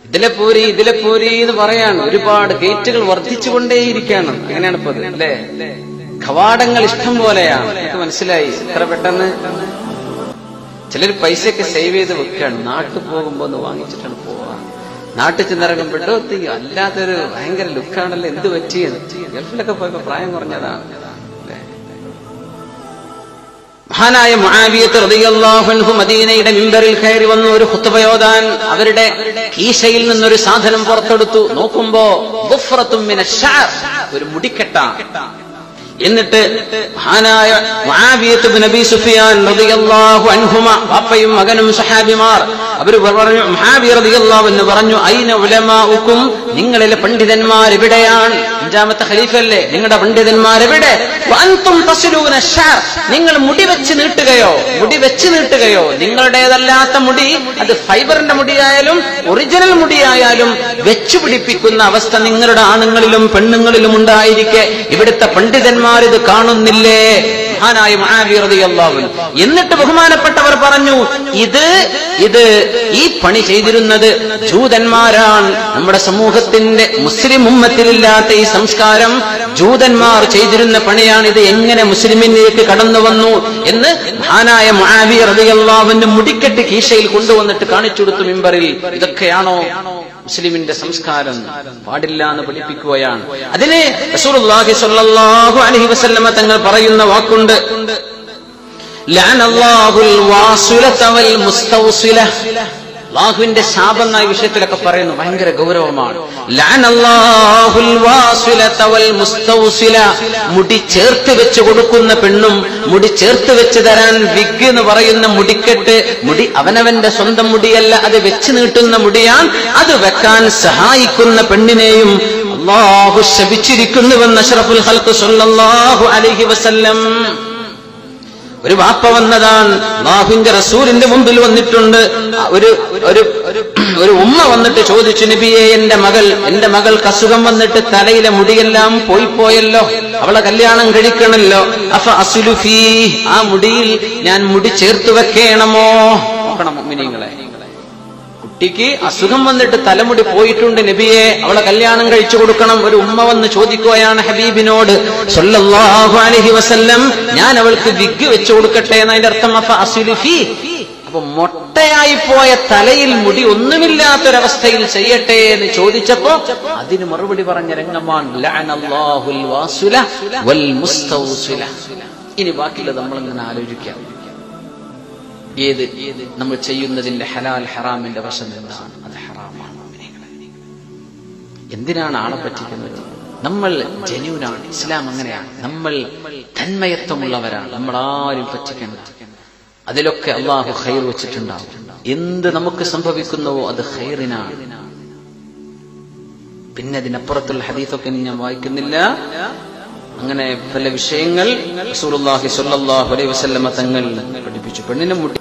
ഇതിലെ പോരി ഇതിലെ പോരി എന്ന് പറയാണ് ഒരുപാട് ഗേറ്റുകൾ വർദ്ധിച്ചുകൊണ്ടേയിരിക്കുകയാണ് അങ്ങനെയാണ് ഇപ്പൊ ഇത്, അല്ലേ കവാടങ്ങൾ ഇഷ്ടം പോലെയാണ് നമുക്ക് മനസ്സിലായി എത്ര പെട്ടെന്ന് ചിലർ പൈസയൊക്കെ സേവ് ചെയ്ത് വെക്കുകയാണ് നാട്ടിൽ പോകുമ്പോ ഒന്ന് വാങ്ങിച്ചിട്ടാണ് പോവാ നാട്ടിൽ ചെന്നിറങ്ങുമ്പോഴോ അല്ലാത്തൊരു ഭയങ്കര ലുക്കാണല്ലോ എന്ത് പറ്റിയത് ഗൾഫിലൊക്കെ പോയപ്പോ പ്രായം കുറഞ്ഞതാണ് അല്ലേ മഹാനായ മുആവിയത്ത് റളിയല്ലാഹു അൻഹു മദീനയുടെ മിമ്പറിൽ കയറി വന്നു ഒരു ഖുത്ബയോദാൻ അവരുടെ കീശയിൽ നിന്നൊരു സാധനം പുറത്തെടുത്തു നോക്കുമ്പോ ഗുഫ്റത്തും മിനശ് ശഅർ, ഒരു മുടിക്കെട്ട എന്നിട്ട് മഹാനായ മുആവിയത്ത് ബിൻ നബി സുഫിയാൻ റളിയല്ലാഹു അൻഹുമ വാപ്പയും മകനും സഹാബിമാർ അവർ പറഞ്ഞു മുആവിയ റളിയല്ലാഹു അൻഹു പറഞ്ഞു ഐന ഉലമാഉക്കും നിങ്ങളിലെ പണ്ഡിതന്മാർ എവിടെയാണ് അഞ്ചാമത്തെ ഖലീഫല്ലേ നിങ്ങളുടെ പണ്ഡിതന്മാർ എവിടെ വഅൻതും തസ്ലൂന ശഅർ നിങ്ങൾ മുടി വെച്ച് നീട്ടുകയോ മുടി വെച്ച് നീട്ടുകയോ നിങ്ങളുടേതല്ലാത്ത മുടി അത് ഫൈബറിന്റെ മുടിയായാലും ഒറിജിനൽ മുടിയായാലും വെച്ചു പിടിപ്പിക്കുന്ന അവസ്ഥ നിങ്ങളുടെ ആണുങ്ങളിലും പെണ്ണുങ്ങളിലും ഉണ്ടായിരിക്കെ ഇവിടുത്തെ പണ്ഡിതന്മാർ ഇത് കാണുന്നില്ലേ മഹാനായ മുആവിയ റളിയല്ലാഹു അൻഹു. എന്നിട്ട് ബഹുമാനപ്പെട്ടവർ പറഞ്ഞു ഇത് ഇത് ഈ പണി ചെയ്തിരുന്നത് ജൂതന്മാരാണ് നമ്മുടെ സമൂഹത്തിന്റെ മുസ്ലിം ഉമ്മത്തിലില്ലാത്ത ഈ സംസ്കാരം ജൂതന്മാർ ചെയ്തിരുന്ന പണിയാണ് ഇത് എങ്ങനെ മുസ്ലിമിലേക്ക് കടന്നു വന്നു എന്ന് മഹാനായ മുആവിയ റളിയല്ലാഹുവിന്റെ മുടിക്കെട്ട് കീശയിൽ കൊണ്ടുവന്നിട്ട് കാണിച്ചു കൊടുത്തു മിമ്പറിൽ ഇതൊക്കെയാണോ മുസ്ലിമിന്റെ സംസ്കാരം പാടില്ല എന്ന് പഠിപ്പിക്കുകയാണ് അതിന് റസൂലുള്ളാഹി സ്വല്ലല്ലാഹു അലൈഹി വസല്ലമ തങ്ങൾ പറയുന്ന വാക്കുണ്ട് ലഅനല്ലാഹുൽ വാസിലത വൽ മുസ്തൗസില അള്ളാഹുവിന്റെ ശാപം എന്ന ഈ വിഷയത്തിലൊക്കെ പറയുന്നു ഭയങ്കര ഗൗരവമാണ് ലഅനല്ലാഹുൽ വാസിലത വൽ മുസ്തൗസില മുടി ചേർത്ത് വെച്ച് കൊടുക്കുന്ന പെണ്ണും മുടി ചേർത്ത് വെച്ച് തരാൻ വിഗ് എന്ന് പറയുന്ന മുടിക്കെട്ട് മുടി അവനവന്റെ സ്വന്തം മുടിയല്ല അത് വെച്ച് നീട്ടുന്ന മുടിയാണ് അത് വെക്കാൻ സഹായിക്കുന്ന പെണ്ണിനെയും അള്ളാഹു ശപിച്ചിരിക്കുന്നുവെന്ന് അഷ്റഫുൽ ഖൽഖ് സല്ലല്ലാഹു അലൈഹി വസല്ലം ഒരു വാപ്പ വന്നതാണ് അള്ളാഹുവിന്റെ റസൂലിന്റെ മുമ്പിൽ വന്നിട്ടുണ്ട് ഒരു ഒരു ഒരു ഉമ്മ വന്നിട്ട് ചോദിച്ചു നബിയെ എന്റെ മകൾ എന്റെ മകൾക്ക് അസുഖം വന്നിട്ട് തലയിലെ മുടിയെല്ലാം പോയി പോയല്ലോ അവളെ കല്യാണം കഴിക്കണല്ലോ അഫ അസുലുഫീ ആ മുടിയിൽ ഞാൻ മുടി ചേർത്ത് വെക്കണമോ നോക്കണം മിനിങ്ങളെ കുട്ടിക്ക് അസുഖം വന്നിട്ട് തലമുടി പോയിട്ടുണ്ട് നബിയെ അവളെ കല്യാണം കഴിച്ചു കൊടുക്കണം ഒരു ഉമ്മ വന്ന് ചോദിക്കുകയാണ് ഹബീബിനോട് സല്ലല്ലാഹു അലൈഹി വസല്ലം ഞാൻ അവൾക്ക് വിഗ് വെച്ചു കൊടുക്കട്ടെ എന്നതിന്റെ അർത്ഥം അപ്പൊ അസുലുഫി അപ്പൊ മൊട്ടയായി പോയ തലയിൽ മുടി ഒന്നുമില്ലാത്തൊരവസ്ഥയിൽ ചെയ്യട്ടെ എന്ന് ചോദിച്ചപ്പോ അതിന് മറുപടി പറഞ്ഞ രംഗമാണ് ലഅനല്ലാഹുൽ വാസുല വൽ മുസ്തൗസില ഇനി ബാക്കിയുള്ളത് നമ്മളിങ്ങനെ ആലോചിക്കാം ഏത് നമ്മൾ ചെയ്യുന്നതിന്റെ ഹലാൽ ഹറാമിന്റെ വശം എന്താണ് അത് ഹറാമാണ് മുഅ്മിനീങ്ങളെ. എന്തിനാണ് ആളെ പറ്റിക്കുന്നത് നമ്മൾ ജനുവിനാണ് ഇസ്ലാം അങ്ങനെയാണ് നമ്മൾ തന്മയത്വമുള്ളവരാണ് നമ്മൾ ആരും പറ്റിക്കേണ്ട അതിലൊക്കെ അള്ളാഹു ഖൈർ വെച്ചിട്ടുണ്ടാവും എന്ത് നമുക്ക് സംഭവിക്കുന്നുവോ അത് ഖൈറിനാണ് പിന്നെ അതിനപ്പുറത്തുള്ള ഹദീസൊക്കെ ഇനി ഞാൻ വായിക്കുന്നില്ല അങ്ങനെ പല വിഷയങ്ങൾ റസൂലുള്ളാഹി സ്വല്ലല്ലാഹു അലൈഹി വസല്ലമ തങ്ങൾ പഠിപ്പിച്ചു പെണ്ണിനെ മുടി